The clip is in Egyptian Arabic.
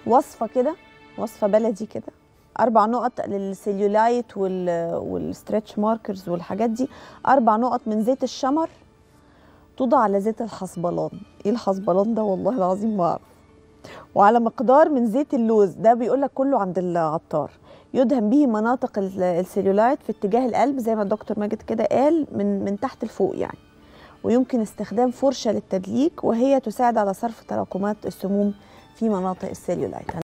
وصفه كده وصفه بلدي كده اربع نقط للسيلولايت وال والستريتش ماركرز والحاجات دي اربع نقط من زيت الشمر توضع على زيت الحصبلان ايه الحصبلان ده والله العظيم ما اعرف وعلى مقدار من زيت اللوز ده بيقول لك كله عند العطار يدهن به مناطق ال- السيلولايت في اتجاه القلب زي ما الدكتور ماجد كده قال من من تحت لفوق يعني ويمكن استخدام فرشه للتدليك وهي تساعد على صرف تراكمات السموم في مناطق السيلولايت